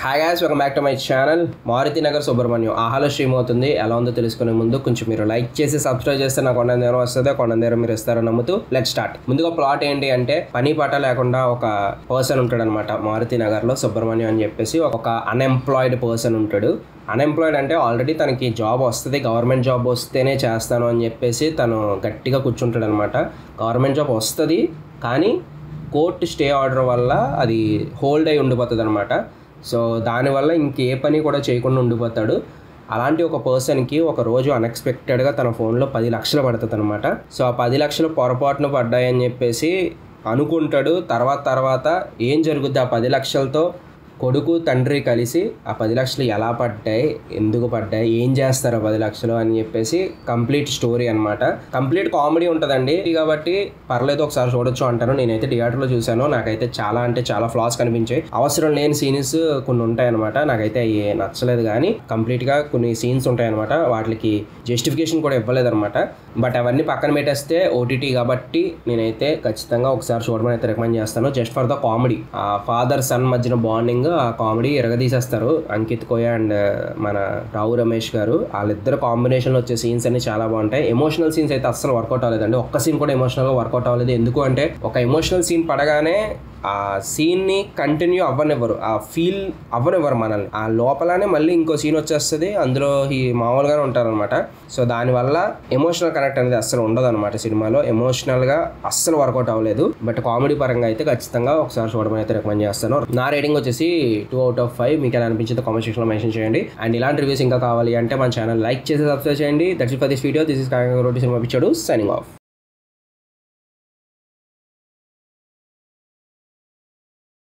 hi guys welcome back to my channel Maruthi Nagar Subramanyam ఆహాలో stream అవుతుంది ఎలా ఉందో తెలుసుకునే ముందు కొంచెం మీరు లైక్ చేసి సబ్స్క్రైబ్ చేస్తే నాకు కొండ నేరం వస్తుంది కొండ నేరం మీరు ఇస్తారని నమ్ముతూ లెట్ స్టార్ట్ ముందుగా ప్లాట్ ఏంటి అంటే పని పాట లేకుండా ఒక పర్సన్ ఉంటాడు అనమాట మారుతి నగర్లో సుబ్రహ్మణ్యం అని చెప్పేసి ఒక అన్ఎంప్లాయిడ్ పర్సన్ ఉంటాడు అన్ఎంప్లాయిడ్ అంటే ఆల్రెడీ తనకి జాబ్ వస్తుంది గవర్నమెంట్ జాబ్ వస్తేనే చేస్తాను అని చెప్పేసి తను గట్టిగా కూర్చుంటాడు అనమాట గవర్నమెంట్ జాబ్ వస్తుంది కానీ కోర్టు స్టే ఆర్డర్ వల్ల అది హోల్డ్ అయి ఉండిపోతుంది అనమాట సో దానివల్ల ఇంకే పని కూడా చేయకుండా ఉండిపోతాడు అలాంటి ఒక పర్సన్కి ఒక రోజు అన్ఎక్స్పెక్టెడ్గా తన ఫోన్లో పది లక్షలు పడుతుంది అనమాట సో ఆ పది లక్షలు పొరపాటున పడ్డాయని చెప్పేసి అనుకుంటాడు తర్వాత తర్వాత ఏం జరుగుద్ది ఆ పది లక్షలతో కొడుకు తండ్రి కలిసి ఆ పది లక్షలు ఎలా పడ్డాయి ఎందుకు పడ్డాయి ఏం చేస్తారు ఆ పది లక్షలు అని చెప్పేసి కంప్లీట్ స్టోరీ అనమాట కంప్లీట్ కామెడీ ఉంటుందండి కాబట్టి పర్లేదు ఒకసారి చూడొచ్చు అంటాను నేనైతే థియేటర్లో చూశాను నాకైతే చాలా అంటే చాలా ఫ్లాస్ కనిపించాయి అవసరం లేని సీన్స్ కొన్ని ఉంటాయన్నమాట నాకైతే అవి నచ్చలేదు కానీ కంప్లీట్గా కొన్ని సీన్స్ ఉంటాయన్నమాట వాటికి జస్టిఫికేషన్ కూడా ఇవ్వలేదన్నమాట బట్ అవన్నీ పక్కన పెట్టేస్తే ఓటీటీ కాబట్టి నేనైతే ఖచ్చితంగా ఒకసారి చూడమని అయితే రికమెండ్ చేస్తాను జస్ట్ ఫర్ ద కామెడీ ఆ ఫాదర్ సన్ మధ్యన బాండింగ్ ఆ కామెడీ ఎరగదీసేస్తారు అంకిత్ కోయ అండ్ మన రావు రమేష్ గారు వాళ్ళిద్దరు కాంబినేషన్లో వచ్చే సీన్స్ అన్ని చాలా బాగుంటాయి ఎమోషనల్ సీన్స్ అయితే అస్సలు వర్కౌట్ అవ్వలేదండి ఒక్క సీన్ కూడా ఎమోషనల్గా వర్కౌట్ అవ్వలేదు ఎందుకు అంటే ఒక ఎమోషనల్ సీన్ పడగానే ఆ సీన్ని కంటిన్యూ అవ్వనివ్వరు ఆ ఫీల్ అవ్వనివ్వరు మనల్ని ఆ లోపలనే మళ్ళీ ఇంకో సీన్ వచ్చేస్తుంది అందులో ఈ మామూలుగానే ఉంటారనమాట సో దానివల్ల ఎమోషనల్ కనెక్ట్ అనేది అస్సలు ఉండదు అనమాట సినిమాలో ఎమోషనల్గా అస్సలు వర్కౌట్ అవ్వలేదు బట్ కామెడీ పరంగా అయితే ఖచ్చితంగా ఒకసారి చూడమని అయితే రికమెండ్ చేస్తాను నా రేటింగ్ వచ్చేసి టూ అవుట్ ఆఫ్ ఫైవ్ మీకు ఎలా అనిపించిందో కామెంట్ సెక్షన్లో మెన్షన్ చేయండి అండ్ ఇలాంటి రివ్యూస్ ఇంకా కావాలి అంటే మన ఛానల్ లైక్ చేసి సబ్స్క్రైబ్ చేయండి that's for this video this is Congress cinema పిచ్చాడు సైనింగ్ ఆఫ్